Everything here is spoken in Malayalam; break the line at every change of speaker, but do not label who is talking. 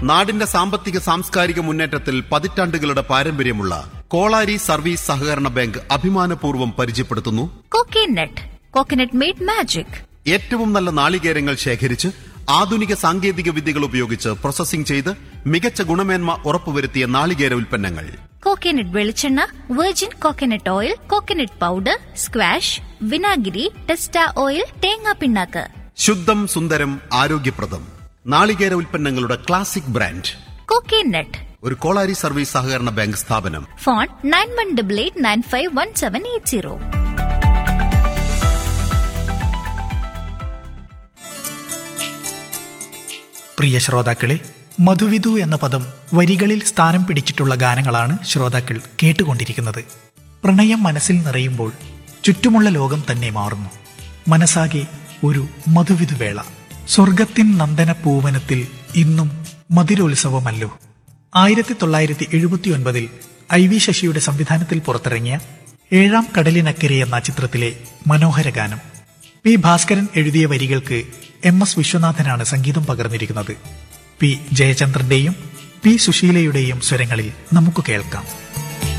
നാടിന്റെ സാമ്പത്തിക സാംസ്കാരിക മുന്നേറ്റത്തിൽ പതിറ്റാണ്ടുകളുടെ പാരമ്പര്യമുള്ള കോളാരി സർവീസ് സഹകരണ ബാങ്ക് അഭിമാനപൂർവ്വം പരിചയപ്പെടുത്തുന്നു
കോക്കനട്ട് കോക്കനട്ട് മെയ്ഡ് മാജിക്
ഏറ്റവും നല്ല നാളികേരങ്ങൾ ശേഖരിച്ച് ആധുനിക സാങ്കേതിക വിദ്യകൾ ഉപയോഗിച്ച് പ്രോസസ്സിംഗ് ചെയ്ത് മികച്ച ഗുണമേന്മ ഉറപ്പുവരുത്തിയ നാളികേര ഉൽപ്പന്നങ്ങൾ
കോക്കനട്ട് വെളിച്ചെണ്ണ virgin coconut oil coconut powder squash വിനാഗിരി ടെസ്റ്റ ഓയിൽ തേങ്ങാ പിണ്ണാക്ക്
ശുദ്ധം സുന്ദരം ആരോഗ്യപ്രദം നാളികേര ഉൽപ്പന്നങ്ങളുടെ ക്ലാസിക് ബ്രാൻഡ്
കോക്കനട്ട്
ഒരു കോളാരി സർവീസ് സഹകരണ ബാങ്ക് സ്ഥാപനം
phone nine one double eight nine five one seven eight zero
പ്രിയ ശ്രോതാക്കളെ മധുവിധു എന്ന പദം വരികളിൽ സ്ഥാനം പിടിച്ചിട്ടുള്ള ഗാനങ്ങളാണ് ശ്രോതാക്കൾ കേട്ടുകൊണ്ടിരിക്കുന്നത് പ്രണയം മനസ്സിൽ നിറയുമ്പോൾ ചുറ്റുമുള്ള ലോകം തന്നെ മാറുന്നു മനസ്സാകെ ഒരു മധുവിധുവേള സ്വർഗത്തിൻ നന്ദന പൂവനത്തിൽ ഇന്നും മധുരോത്സവമല്ലോ ആയിരത്തി തൊള്ളായിരത്തി എഴുപത്തിയൊൻപതിൽ ഐ വി ശശിയുടെ സംവിധാനത്തിൽ പുറത്തിറങ്ങിയ ഏഴാം കടലിനക്കരെ എന്ന ചിത്രത്തിലെ മനോഹര ഗാനം പി ഭാസ്കരൻ എഴുതിയ വരികൾക്ക് എം എസ് വിശ്വനാഥനാണ് സംഗീതം പകർന്നിരിക്കുന്നത് പി ജയചന്ദ്രന്റെയും പി സുശീലയുടെയും സ്വരങ്ങളിൽ നമുക്ക് കേൾക്കാം